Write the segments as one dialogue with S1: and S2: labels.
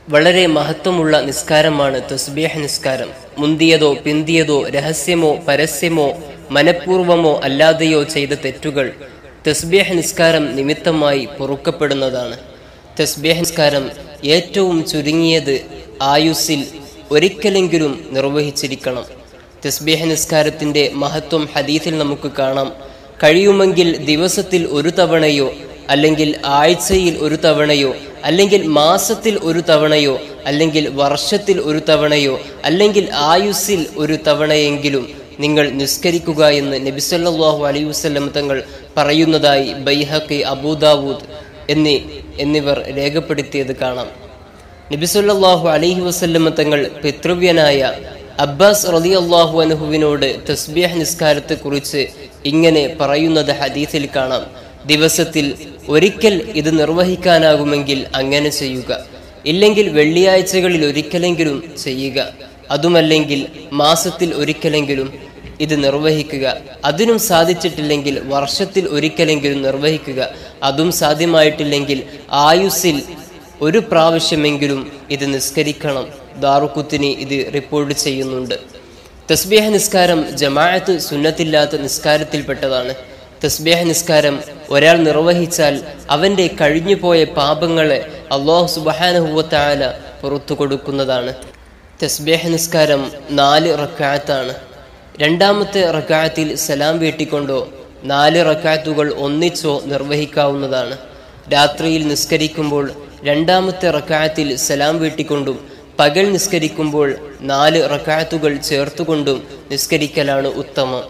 S1: വളരെ മഹത്വമുള്ള നിസ്കാരമാണ് തസ്ബീഹ് നിസ്കാരം മുന്തിയതോ പിന്തിയതോ രഹസ്യമോ പരസ്യമോ മനഃപൂർവമോ അല്ലാതെയോ ചെയ്ത തെറ്റുകൾ തസ്ബീഹ് നിസ്കാരം നിമിത്തമായി പൊറുക്കപ്പെടുന്നതാണ് തസ്ബീഹ് നിസ്കാരം ഏറ്റവും ചുരുങ്ങിയത് ആയുസ്സിൽ ഒരിക്കലെങ്കിലും നിർവഹിച്ചിരിക്കണം തസ്ബീഹ് നിസ്കാരത്തിന്റെ മഹത്വം ഹദീസിൽ നമുക്ക് കാണാം കഴിയുമെങ്കിൽ ദിവസത്തിൽ ഒരു തവണയോ അല്ലെങ്കിൽ ആഴ്ചയിൽ ഒരു തവണയോ അല്ലെങ്കിൽ മാസത്തിൽ ഒരു തവണയോ അല്ലെങ്കിൽ വർഷത്തിൽ ഒരു തവണയോ അല്ലെങ്കിൽ ആയുസ്സിൽ ഒരു തവണയെങ്കിലും നിങ്ങൾ നിസ്കരിക്കുക എന്ന് നബിസല്ലാഹു അലൈഹി വസ്ലം തങ്ങൾ പറയുന്നതായി ബൈഹക്കി അബൂദാവൂദ് എന്നീ എന്നിവർ രേഖപ്പെടുത്തിയത് കാണാം നബിസല്ലാഹു അലൈഹി വസല്ലമ തങ്ങൾ പിതൃവ്യനായ അബ്ബാസ് റലി അള്ളാഹു അനുഹുവിനോട് തസ്ബീഹ് നിസ്കാരത്തെക്കുറിച്ച് ഇങ്ങനെ പറയുന്നത് ഹദീസിൽ കാണാം ദിവസത്തിൽ ഒരിക്കൽ ഇത് നിർവഹിക്കാനാകുമെങ്കിൽ അങ്ങനെ ചെയ്യുക ഇല്ലെങ്കിൽ വെള്ളിയാഴ്ചകളിൽ ഒരിക്കലെങ്കിലും ചെയ്യുക അതുമല്ലെങ്കിൽ മാസത്തിൽ ഒരിക്കലെങ്കിലും ഇത് നിർവഹിക്കുക അതിനും സാധിച്ചിട്ടില്ലെങ്കിൽ വർഷത്തിൽ ഒരിക്കലെങ്കിലും നിർവഹിക്കുക അതും സാധ്യമായിട്ടില്ലെങ്കിൽ ആയുസ്സിൽ ഒരു പ്രാവശ്യമെങ്കിലും ഇത് നിസ്കരിക്കണം ദാറുക്കുത്തിന് ഇത് റിപ്പോർട്ട് ചെയ്യുന്നുണ്ട് തസ്ബീഹ നിസ്കാരം ജമാഅത്ത് സുന്നത്തില്ലാത്ത നിസ്കാരത്തിൽപ്പെട്ടതാണ് തസ്ബീഹ നിസ്കാരം ഒരാൾ നിർവഹിച്ചാൽ അവന്റെ കഴിഞ്ഞുപോയ പാപങ്ങളെ അള്ളാഹു സുബഹാനഹുവത്തായ പുറത്തു കൊടുക്കുന്നതാണ് തസ്ബീഹ നിസ്കാരം നാല് റക്കാത്താണ് രണ്ടാമത്തെ റക്കാത്തിൽ സലാം വീട്ടിക്കൊണ്ടോ നാല് റക്കാത്തുകൾ ഒന്നിച്ചോ നിർവഹിക്കാവുന്നതാണ് രാത്രിയിൽ നിസ്കരിക്കുമ്പോൾ രണ്ടാമത്തെ റക്കാത്തിൽ സലാം വീട്ടിക്കൊണ്ടും പകൽ നിസ്കരിക്കുമ്പോൾ നാല് റക്കാത്തുകൾ ചേർത്തുകൊണ്ടും നിസ്കരിക്കലാണ് ഉത്തമം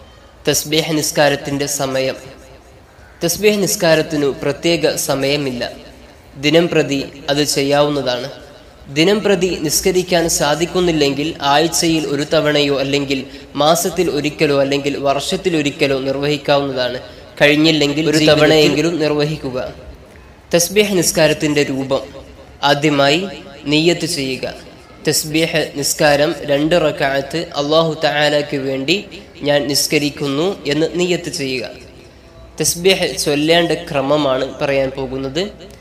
S1: തസ്ബീഹ് നിസ്കാരത്തിന്റെ സമയം തസ്ബീഹ് നിസ്കാരത്തിനു പ്രത്യേക സമയമില്ല ദിനം പ്രതി അത് ചെയ്യാവുന്നതാണ് ദിനം പ്രതി നിസ്കരിക്കാൻ സാധിക്കുന്നില്ലെങ്കിൽ ആഴ്ചയിൽ ഒരു തവണയോ അല്ലെങ്കിൽ മാസത്തിൽ ഒരിക്കലോ അല്ലെങ്കിൽ വർഷത്തിൽ ഒരിക്കലോ നിർവഹിക്കാവുന്നതാണ് കഴിഞ്ഞില്ലെങ്കിൽ ഒരു തവണയെങ്കിലും നിർവഹിക്കുക തസ്ബീഹ് നിസ്കാരത്തിന്റെ രൂപം ആദ്യമായി നീയത്ത് ചെയ്യുക തസ്ബീഹ് നിസ്കാരം രണ്ട് റക്കാത്ത് അള്ളാഹു തആലയ്ക്ക് വേണ്ടി ഞാൻ നിസ്കരിക്കുന്നു എന്ന് നീയത്ത് ചെയ്യുക തസ്ബീഹ് ചൊല്ലേണ്ട ക്രമമാണ് പറയാൻ പോകുന്നത്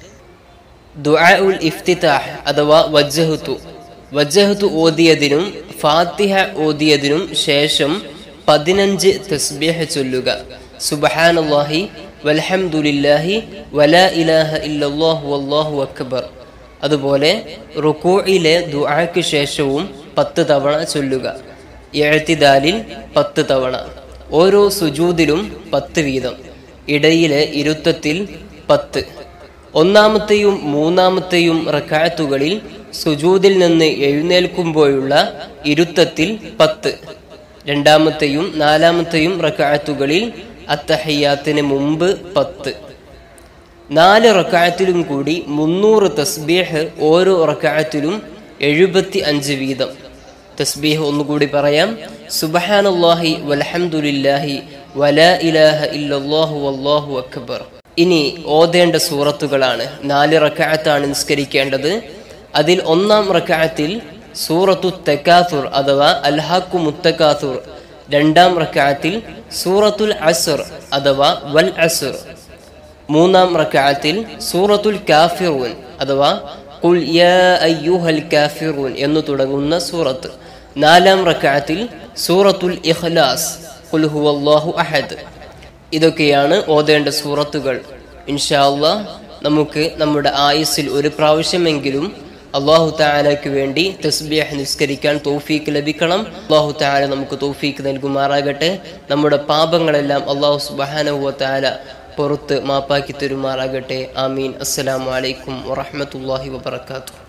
S1: ദുആ ഉൽ ഇഫ്തിതാഹ് അഥവാ വജ്ജഹത്തു വജ്ജഹത്തു ഓതിയതിനും ഫാത്തിഹ ഓതിയതിനും ശേഷം പതിനഞ്ച് തസ്ബീഹ് ചൊല്ലുക സുബഹാനല്ലാഹി വൽഹംദുലില്ലാഹി വലാ ഇലാഹ ഇല്ലല്ലാഹു വല്ലാഹു അക്ബർ അതുപോലെ റുക്കൂഇലെ ദുആക്ക് ശേഷവും പത്ത് തവണ ചൊല്ലുക എഴുത്തിദാലിൽ പത്ത് തവണ ഓരോ സുജൂദിലും പത്ത് വീതം ഇടയിലെ ഇരുത്തത്തിൽ പത്ത് ഒന്നാമത്തെയും മൂന്നാമത്തെയും റക്കാത്തുകളിൽ സുജൂദിൽ നിന്ന് എഴുന്നേൽക്കുമ്പോഴുള്ള ഇരുത്തത്തിൽ പത്ത് രണ്ടാമത്തെയും നാലാമത്തെയും റക്കാത്തുകളിൽ അത്തഹയ്യാത്തിന് മുമ്പ് പത്ത് നാല് റക്കായത്തിലും കൂടി മുന്നൂറ് തസ്ബീഹ് ഓരോ റക്കായത്തിലും എഴുപത്തി അഞ്ച് വീതം തസ്ബീഹ് ഒന്നുകൂടി പറയാം സുബഹാനല്ലാഹി വൽഹംദുലില്ലാഹി വലാ ഇലാഹ ഇല്ലല്ലാഹു വല്ലാഹു അക്ബർ ഇനി ഓതേണ്ട സൂറത്തുകളാണ് നാല് റക്കായത്താണ് നിസ്കരിക്കേണ്ടത് അതിൽ ഒന്നാം റക്കായത്തിൽ സൂറത്തു തെക്കാത്തുർ അഥവാ അൽഹാക്കു മുത്തക്കാത്തുർ രണ്ടാം റക്കായത്തിൽ സൂറത്തുൽ അസുർ അഥവാ വൽ അസുർ മൂന്നാം റക്കാത്തിൽ സൂറത്തുൽ കാഫിറൂൻ അഥവാ കുൽ യാ അയ്യുഹൽ കാഫിറൂൻ എന്ന് തുടങ്ങുന്ന സൂറത്ത് നാലാം റക്കാത്തിൽ സൂറത്തുൽ ഇഖ്ലാസ് കുൽ ഹുവല്ലാഹു അഹദ് ഇതൊക്കെയാണ് ഓതേണ്ട സൂറത്തുകൾ ഇൻഷാ അള്ളാഹ് നമുക്ക് നമ്മുടെ ആയുസ്സിൽ ഒരു പ്രാവശ്യമെങ്കിലും അള്ളാഹു താലയ്ക്ക് വേണ്ടി തസ്ബീഹ് നിസ്കരിക്കാൻ തൗഫീക്ക് ലഭിക്കണം അള്ളാഹു താല നമുക്ക് തൗഫീക്ക് നൽകുമാറാകട്ടെ നമ്മുടെ പാപങ്ങളെല്ലാം അള്ളാഹു സുബാനഹുവ താല പുറത്ത് മാപ്പാക്കി തരുമാറാകട്ടെ ആമീൻ അസ്സലാമു അലൈക്കും വറഹ്മത്തുള്ളാഹി വബറകാതുഹു